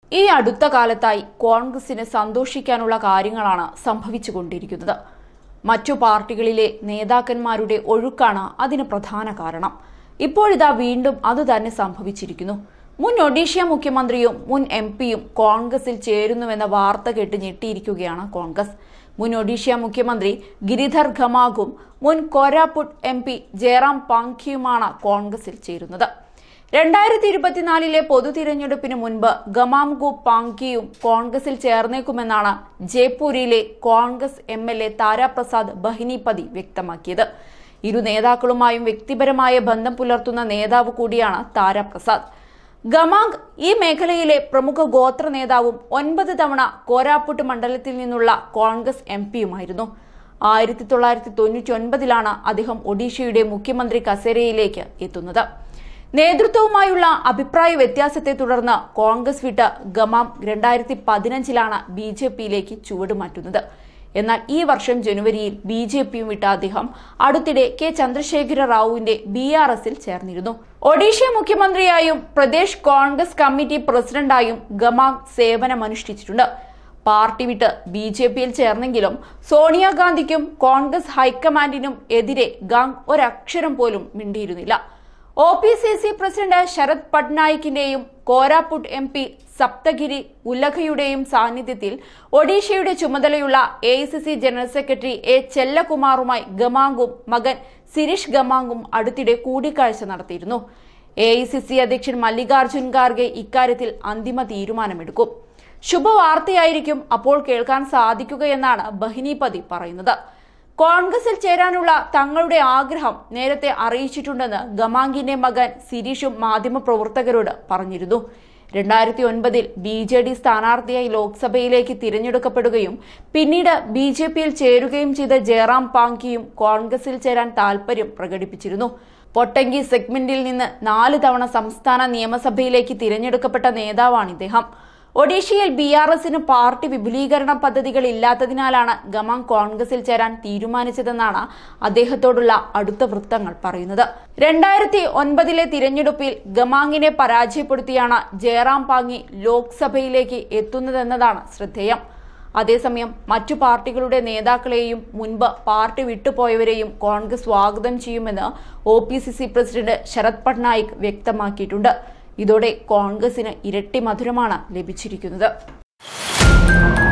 ഈ അടുത്ത കാലത്തായി കോൺഗ്രസിന് സന്തോഷിക്കാനുള്ള കാര്യങ്ങളാണ് സംഭവിച്ചുകൊണ്ടിരിക്കുന്നത് മറ്റു പാർട്ടികളിലെ നേതാക്കന്മാരുടെ ഒഴുക്കാണ് അതിന് പ്രധാന കാരണം ഇപ്പോഴിതാ വീണ്ടും അതുതന്നെ സംഭവിച്ചിരിക്കുന്നു മുൻ ഒഡീഷ്യ മുഖ്യമന്ത്രിയും മുൻ എം പിയും കോൺഗ്രസിൽ ചേരുന്നുവെന്ന വാർത്ത കേട്ട് ഞെട്ടിയിരിക്കുകയാണ് കോൺഗ്രസ് മുൻ ഒഡീഷ്യ മുഖ്യമന്ത്രി ഗിരിധർ ഖമാഗും മുൻ കോരാപുട്ട് എം പി ജയറാം പാങ്കിയുമാണ് കോൺഗ്രസിൽ ചേരുന്നത് രണ്ടായിരത്തി ഇരുപത്തിനാലിലെ പൊതു തിരഞ്ഞെടുപ്പിന് മുൻപ് ഗമാംഗു പാങ്കിയും കോൺഗ്രസിൽ ചേർന്നേക്കുമെന്നാണ് ജയ്പൂരിലെ Congress M L A Taraprasad Bahinipati വ്യക്തമാക്കിയത് ഇരു നേതാക്കളുമായും വ്യക്തിപരമായ ബന്ധം പുലർത്തുന്ന നേതാവ് കൂടിയാണ് താരാപ്രസാദ് ഗമാങ് ഈ മേഖലയിലെ പ്രമുഖ ഗോത്ര നേതാവും ഒൻപത് തവണ കോരാപ്പുട്ട് മണ്ഡലത്തിൽ നിന്നുള്ള കോൺഗ്രസ് എം പിയുമായിരുന്നു ആയിരത്തി തൊള്ളായിരത്തി തൊണ്ണൂറ്റി ഒൻപതിലാണ് അദ്ദേഹം ഒഡീഷയുടെ മുഖ്യമന്ത്രി കസേരയിലേക്ക് എത്തുന്നത് നേതൃത്വവുമായുള്ള അഭിപ്രായ വ്യത്യാസത്തെ തുടർന്ന് കോൺഗ്രസ് വിട്ട് ഗമാം രണ്ടായിരത്തി പതിനഞ്ചിലാണ് ബി ജെ പിയിലേക്ക് ചുവടുമാറ്റുന്നത് എന്നാൽ ഈ വർഷം ജനുവരിയിൽ ബി ജെ പിയും വിട്ട അദ്ദേഹം അടുത്തിടെ കെ ചന്ദ്രശേഖര റാവുവിന്റെ ബി ആർ എസിൽ ചേർന്നിരുന്നു ഒഡീഷ മുഖ്യമന്ത്രിയായും പ്രദേശ് കോൺഗ്രസ് കമ്മിറ്റി പ്രസിഡന്റായും ഗമാങ് സേവനമനുഷ്ഠിച്ചിട്ടുണ്ട് പാർട്ടി വിട്ട് ബി ജെ പിയിൽ ചേർന്നെങ്കിലും സോണിയാഗാന്ധിക്കും കോൺഗ്രസ് ഹൈക്കമാൻഡിനും എതിരെ ഗാങ് ഒരക്ഷരം പോലും മിണ്ടിയിരുന്നില്ല O P C C president Sarat പട്നായിക്കിന്റെയും കോരാപുട്ട് എം പി സപ്തഗിരി ഉല്ലഖയുടെയും സാന്നിധ്യത്തിൽ ഒഡീഷയുടെ ചുമതലയുള്ള എ ജനറൽ സെക്രട്ടറി എ ചെല്ലകുമാറുമായി ഗമാങ്കും മകൻ സിരിഷ് ഗമാങ്കും അടുത്തിടെ കൂടിക്കാഴ്ച നടത്തിയിരുന്നു എ അധ്യക്ഷൻ മല്ലികാർജുൻ ഖാർഗെ ഇക്കാര്യത്തിൽ അന്തിമ തീരുമാനമെടുക്കും ശുഭവാർത്തയായിരിക്കും അപ്പോൾ കേൾക്കാൻ സാധിക്കുകയെന്നാണ് ബഹിനിപതി പറയുന്നത് കോൺഗ്രസിൽ ചേരാനുള്ള തങ്ങളുടെ ആഗ്രഹം നേരത്തെ അറിയിച്ചിട്ടുണ്ടെന്ന് ഗമാങ്കിന്റെ മകൻ സിരീഷും മാധ്യമപ്രവർത്തകരോട് പറഞ്ഞിരുന്നു രണ്ടായിരത്തി ഒൻപതിൽ ബി ജെ ഡി സ്ഥാനാർത്ഥിയായി ലോക്സഭയിലേക്ക് തിരഞ്ഞെടുക്കപ്പെടുകയും പിന്നീട് ബി ജെ പിയിൽ ചേരുകയും ചെയ്ത ജയറാം പാങ്കിയും കോൺഗ്രസിൽ ചേരാൻ താൽപര്യം പ്രകടിപ്പിച്ചിരുന്നു പൊട്ടങ്കി സെഗ്മെന്റിൽ നിന്ന് നാല് തവണ സംസ്ഥാന നിയമസഭയിലേക്ക് തിരഞ്ഞെടുക്കപ്പെട്ട നേതാവാണ് ഇദ്ദേഹം ഒഡീഷയിൽ ബി ആർ എസിന് പാർട്ടി വിപുലീകരണ പദ്ധതികൾ ഇല്ലാത്തതിനാലാണ് ഗമാങ് കോൺഗ്രസിൽ ചേരാൻ തീരുമാനിച്ചതെന്നാണ് അദ്ദേഹത്തോടുള്ള അടുത്ത വൃത്തങ്ങൾ പറയുന്നത് രണ്ടായിരത്തി ഒൻപതിലെ തിരഞ്ഞെടുപ്പിൽ ഗമാങ്ങിനെ പരാജയപ്പെടുത്തിയാണ് ജയറാം പാങ്ങി ലോക്സഭയിലേക്ക് എത്തുന്നതെന്നതാണ് ശ്രദ്ധേയം അതേസമയം മറ്റു പാർട്ടികളുടെ നേതാക്കളെയും മുൻപ് പാർട്ടി വിട്ടുപോയവരെയും കോൺഗ്രസ് സ്വാഗതം ചെയ്യുമെന്ന് O P C C president Sarat Patnaik വ്യക്തമാക്കിയിട്ടുണ്ട് ഇതോടെ കോൺഗ്രസിന് ഇരട്ടി മധുരമാണ് ലഭിച്ചിരിക്കുന്നത്